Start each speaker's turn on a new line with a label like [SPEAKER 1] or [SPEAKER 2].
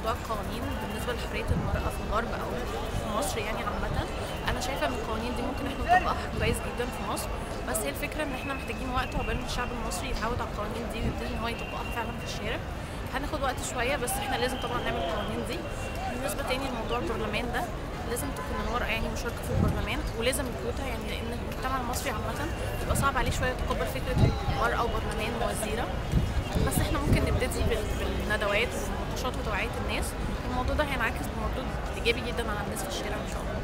[SPEAKER 1] موضوع القوانين بالنسبه لحريه المراه في الغرب او في مصر يعني عامه انا شايفه ان القوانين دي ممكن احنا نطبقها كويس جدا في مصر بس هي الفكره ان احنا محتاجين وقت عقبال ما الشعب المصري يتعود على القوانين دي ويبتدي ان هو يطبقها فعلا في الشارع هناخد وقت شويه بس احنا لازم طبعا نعمل القوانين دي بالنسبه تاني لموضوع البرلمان ده لازم تكون المرأة يعني مشاركة في البرلمان ولازم الكوتا يعني لأن المجتمع المصري عامة بيبقى صعب عليه شوية يتقبل فكرة المرأة وبرلمان ووزيرة بس احنا ممكن نبتدي بال- بالندوات والمناقشات وتوعية الناس الموضوع ده هينعكس بمردود إيجابي جدا على الناس في الشارع إن شاء الله